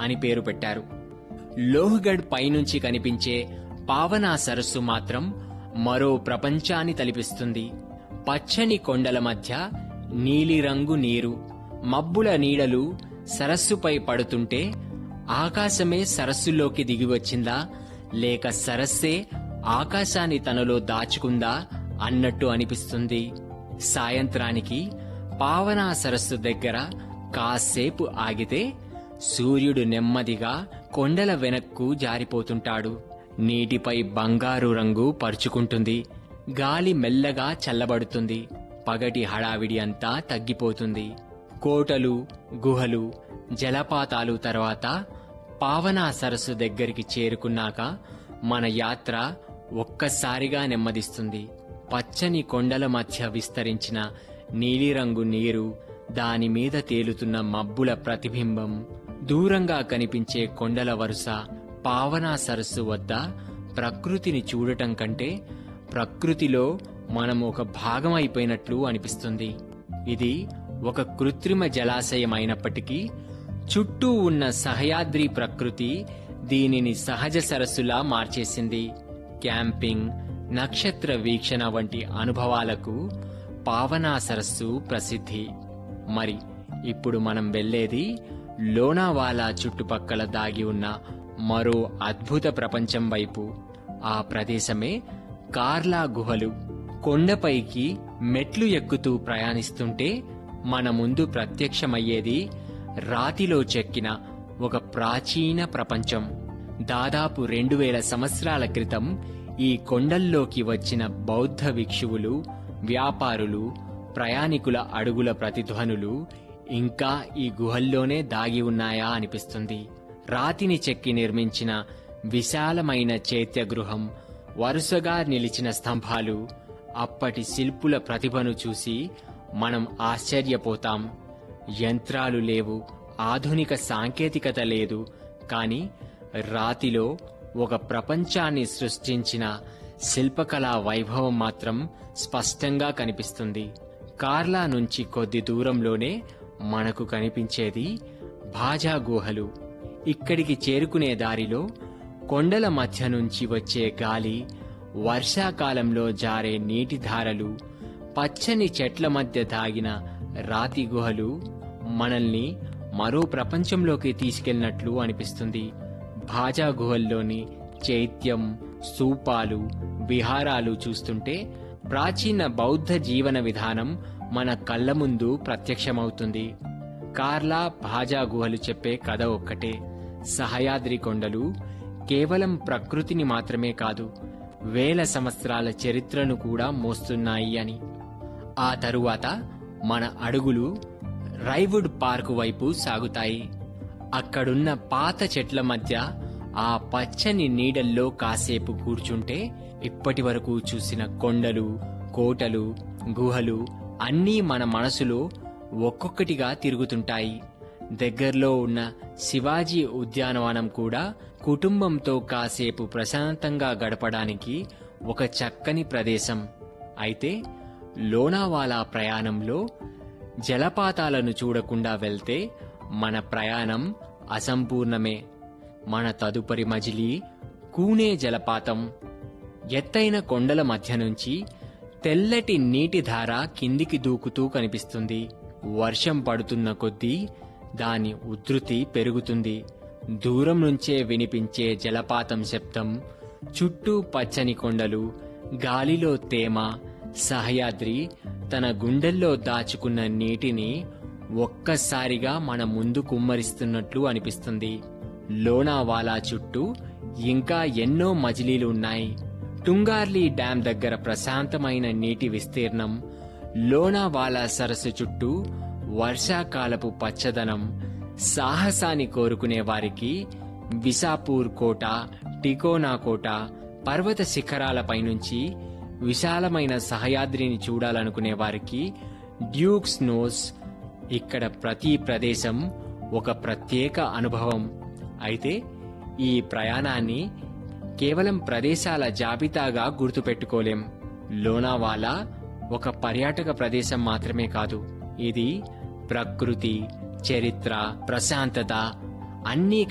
అని పేరు పెట్టారు లోహ్గఢ్ పైనుంచి కనిపించే పావనా సరస్సు మాత్రం మరో ప్రపంచాన్ని తలిపిస్తుంది పచ్చని కొండల మధ్య నీలిరంగు నీరు మబ్బుల నీడలు సరస్సుపై పడుతుంటే ఆకాశమే సరస్సులోకి దిగివచ్చిందా లేక సరస్సే ఆకాశాన్ని తనలో దాచుకుందా అన్నట్టు అనిపిస్తుంది సాయంత్రానికి పావనా సరస్సు దగ్గర కాసేపు ఆగితే సూర్యుడు నెమ్మదిగా కొండల వెనక్కు జారిపోతుంటాడు నీటిపై బంగారు రంగు పరుచుకుంటుంది గాలి మెల్లగా చల్లబడుతుంది పగటి హడావిడి అంతా తగ్గిపోతుంది కోటలు గుహలు జలపాతాలు తర్వాత పావనా సరస్సు దగ్గరికి చేరుకున్నాక మన యాత్ర ఒక్కసారిగా నెమ్మదిస్తుంది పచ్చని కొండల మధ్య విస్తరించిన నీలిరంగు నీరు దాని మీద తేలుతున్న మబ్బుల ప్రతిబింబం దూరంగా కనిపించే కొండల వరుస పావనా సరస్సు వద్ద ప్రకృతిని చూడటం కంటే ప్రకృతిలో మనం ఒక భాగం అయిపోయినట్లు అనిపిస్తుంది ఇది ఒక కృత్రిమ జలాశయం అయినప్పటికీ చుట్టూ ఉన్న సహయాద్రి ప్రకృతి దీనిని సహజ సరస్సులా మార్చేసింది క్యాంపింగ్ నక్షత్ర వీక్షణ వంటి అనుభవాలకు పావనా సరస్సు ప్రసిద్ధి మరి ఇప్పుడు మనం వెళ్ళేది లోనావాలా చుట్టుపక్కల దాగి ఉన్న మరో అద్భుత ప్రపంచం వైపు ఆ ప్రదేశమే కార్లా గుహలు కొండపైకి మెట్లు ఎక్కుతూ ప్రయాణిస్తుంటే మన ముందు ప్రత్యక్షమయ్యేది రాతిలో చెక్కిన ఒక ప్రాచీన ప్రపంచం దాదాపు రెండు వేల సంవత్సరాల క్రితం ఈ కొండల్లోకి వచ్చిన బౌద్ధ భిక్షువులు వ్యాపారులు ప్రయాణికుల అడుగుల ప్రతిధ్వనులు ఇంకా ఈ గుహల్లోనే దాగి ఉన్నాయా అనిపిస్తుంది రాతిని చెక్కి నిర్మించిన విశాలమైన చైత్యగృహం వరుసగా నిలిచిన స్తంభాలు అప్పటి శిల్పుల ప్రతిభను చూసి మనం ఆశ్చర్యపోతాం యంత్రాలు లేవు ఆధునిక సాంకేతికత లేదు కాని రాతిలో ఒక ప్రపంచాన్ని సృష్టించిన శిల్పకళా వైభవం మాత్రం స్పష్టంగా కనిపిస్తుంది కార్లా నుంచి కొద్ది దూరంలోనే మనకు కనిపించేది భాజా గుహలు ఇక్కడికి చేరుకునే దారిలో కొండల మధ్య నుంచి వచ్చే గాలి వర్షాకాలంలో జారే నీటి ధారలు పచ్చని చెట్ల మధ్య దాగిన రాతి గుహలు మనల్ని మరో ప్రపంచంలోకి తీసుకెళ్లినట్లు అనిపిస్తుంది భాజా గుహల్లోని చైత్యం స్తూపాలు విహారాలు చూస్తుంటే ప్రాచీన బౌద్ధ జీవన విధానం మన కళ్ళ ముందు ప్రత్యక్షమవుతుంది కార్లా భాజా గుహలు చెప్పే కథ ఒక్కటే సహయాద్రి కొండలు కేవలం ప్రకృతిని మాత్రమే కాదు వేల సంవత్సరాల చరిత్రను కూడా మోస్తున్నాయి అని ఆ తరువాత మన అడుగులు రైవుడ్ పార్క్ వైపు సాగుతాయి అక్కడున్న పాత చెట్ల మధ్య ఆ పచ్చని నీడల్లో కాసేపు కూర్చుంటే ఇప్పటి వరకు చూసిన కొండలు కోటలు గుహలు అన్నీ మన మనసులో ఒక్కొక్కటిగా తిరుగుతుంటాయి దగ్గరలో ఉన్న శివాజీ ఉద్యానవనం కూడా కుటుంబంతో కాసేపు ప్రశాంతంగా గడపడానికి ఒక చక్కని ప్రదేశం అయితే లోనావాలా ప్రయాణంలో జలపాతాలను చూడకుండా వెళ్తే మన ప్రయాణం అసంపూర్ణమే మన తదుపరి మజిలీ కూనే జలపాతం ఎత్తైన కొండల మధ్య నుంచి తెల్లటి నీటి ధార కిందికి దూకుతూ కనిపిస్తుంది వర్షం పడుతున్న కొద్దీ దాని ఉధృతి పెరుగుతుంది దూరం నుంచే వినిపించే జలపాతం శబ్దం చుట్టూ పచ్చని కొండలు గాలిలో తేమ సహయాద్రి తన గుండెల్లో దాచుకున్న నీటిని ఒక్కసారిగా మన ముందు కుమ్మరిస్తున్నట్లు అనిపిస్తుంది లోనావాలా చుట్టూ ఇంకా ఎన్నో మజిలీలు ఉన్నాయి టుంగార్లీ డ్యాం దగ్గర ప్రశాంతమైన నీటి విస్తీర్ణం లోనావాలా సరస్సు చుట్టూ వర్షాకాలపు పచ్చదనం సాహసాన్ని కోరుకునే వారికి విసాపూర్ కోట టికోనా కోట పర్వత శిఖరాలపై నుంచి విశాలమైన సహయాద్రిని చూడాలనుకునే వారికి డ్యూక్స్ నోస్ ఇక్కడ ప్రతి ప్రదేశం ఒక ప్రత్యేక అనుభవం అయితే ఈ ప్రయాణాన్ని కేవలం ప్రదేశాల జాబితాగా గుర్తుపెట్టుకోలేం లోనావాలా ఒక పర్యాటక ప్రదేశం మాత్రమే కాదు ఇది ప్రకృతి చరిత్ర ప్రశాంతత అన్నీ